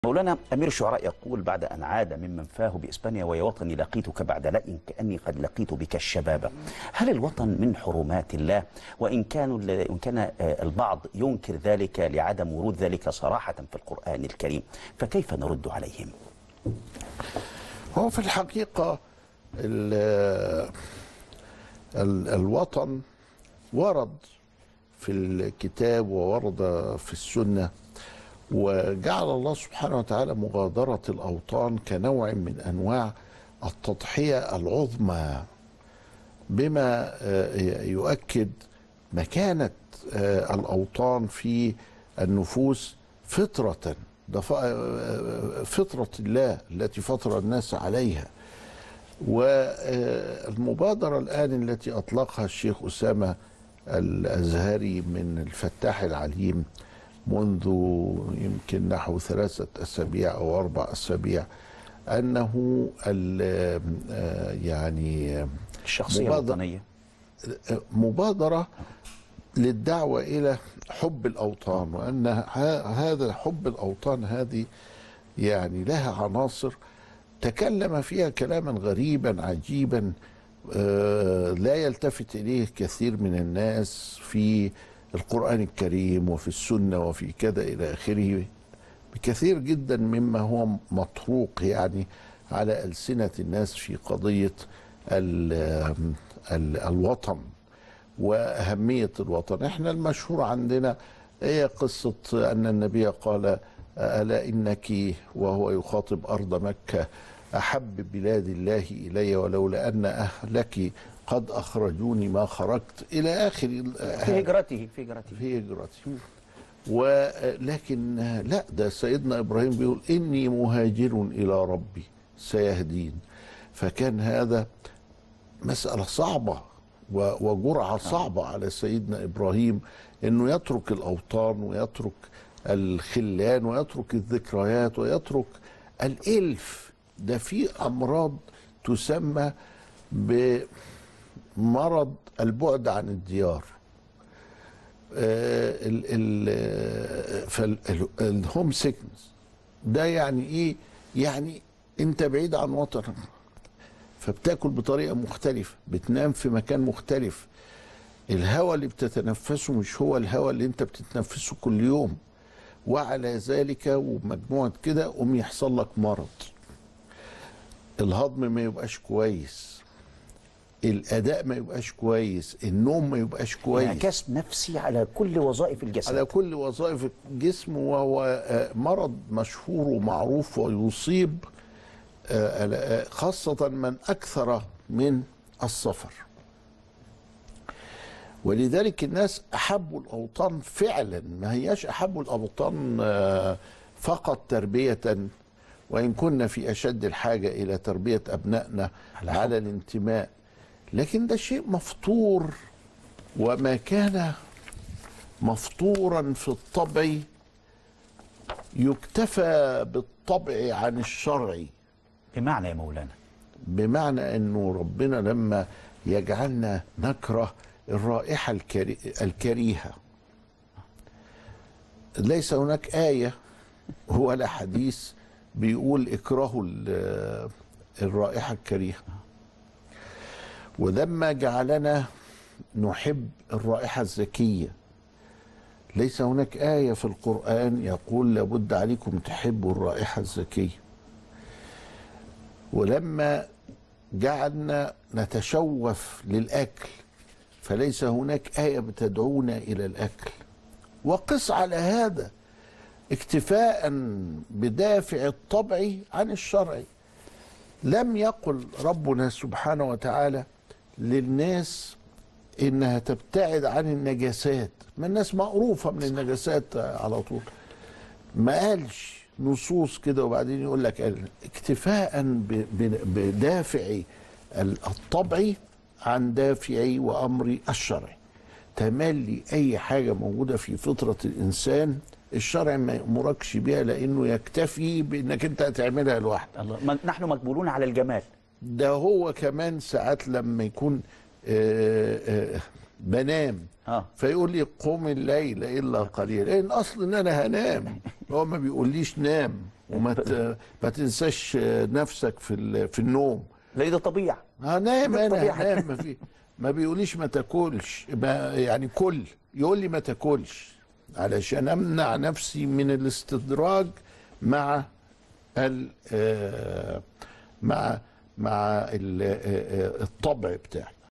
مولانا أمير الشعراء يقول بعد أن عاد ممن فاه بإسبانيا ويا وطني لقيتك بعد لئن كأني قد لقيت بك الشباب هل الوطن من حرمات الله وإن كانوا وإن كان البعض ينكر ذلك لعدم ورود ذلك صراحة في القرآن الكريم فكيف نرد عليهم هو في الحقيقة ال ال الوطن ورد في الكتاب وورد في السنة وجعل الله سبحانه وتعالى مغادرة الأوطان كنوع من أنواع التضحية العظمى بما يؤكد مكانة الأوطان في النفوس فطرة فطرة الله التي فطر الناس عليها والمبادرة الآن التي أطلقها الشيخ أسامة الأزهري من الفتاح العليم منذ يمكن نحو ثلاثة أسابيع أو أربع أسابيع أنه يعني الشخصية الوطنية مبادرة للدعوة إلى حب الأوطان وأن هذا حب الأوطان هذه يعني لها عناصر تكلم فيها كلاما غريبا عجيبا لا يلتفت إليه كثير من الناس في القرآن الكريم وفي السنة وفي كذا إلى آخره بكثير جدا مما هو مطروق يعني على ألسنة الناس في قضية ال ال الوطن وأهمية الوطن احنا المشهور عندنا هي قصة أن النبي قال ألا إنك وهو يخاطب أرض مكة أحب بلاد الله إلي ولولا أن أهلك قد أخرجوني ما خرجت إلى آخر في هجرته في هجرته في هجرته ولكن لا ده سيدنا إبراهيم بيقول إني مهاجر إلى ربي سيهدين فكان هذا مسألة صعبة وجرعة صعبة على سيدنا إبراهيم أنه يترك الأوطان ويترك الخلان ويترك الذكريات ويترك الإلف ده في أمراض تسمى بمرض البعد عن الديار فالهوم سيكنس ده يعني ايه يعني انت بعيد عن وطنك فبتاكل بطريقه مختلفه بتنام في مكان مختلف الهواء اللي بتتنفسه مش هو الهواء اللي انت بتتنفسه كل يوم وعلى ذلك ومجموعه كده قوم يحصل لك مرض الهضم ما يبقاش كويس الاداء ما يبقاش كويس النوم ما يبقاش كويس انعكاس نفسي على كل وظائف الجسد على كل وظائف الجسم وهو مرض مشهور ومعروف ويصيب خاصة من أكثر من السفر ولذلك الناس أحبوا الأوطان فعلا ما هياش أحبوا الأوطان فقط تربية وإن كنا في أشد الحاجة إلى تربية أبنائنا على, على الانتماء لكن ده شيء مفطور وما كان مفطورا في الطبع يكتفى بالطبع عن الشرع بمعنى يا مولانا بمعنى انه ربنا لما يجعلنا نكره الرائحه الكري... الكريهه ليس هناك ايه ولا حديث بيقول اكرهوا الرائحه الكريهه ولما جعلنا نحب الرائحة الزكية ليس هناك آية في القرآن يقول لابد عليكم تحبوا الرائحة الزكية ولما جعلنا نتشوف للأكل فليس هناك آية بتدعونا إلى الأكل وقس على هذا اكتفاء بدافع الطبع عن الشرع لم يقل ربنا سبحانه وتعالى للناس انها تبتعد عن النجاسات ما الناس مقروفه من النجاسات على طول ما قالش نصوص كده وبعدين يقول لك اكتفاء بدافع الطبع عن دافع وامر الشرع تملي اي حاجه موجوده في فطره الانسان الشرع ما يامركش بها لانه يكتفي بانك انت هتعملها لوحدك الله نحن مقبولون على الجمال ده هو كمان ساعات لما يكون آآ آآ بنام آه. فيقول لي قم الليل الا قليلا لان اصل ان انا هنام هو ما بيقوليش نام وما ت- ما تنساش نفسك في ال- في النوم لا ده طبيعه اه نايم انا بالطبيعة. نايم ما في ما بيقوليش ما تاكلش ما يعني كل يقول لي ما تاكلش علشان امنع نفسي من الاستدراج مع ال آه، مع مع ال- آه، آه، الطبع بتاعي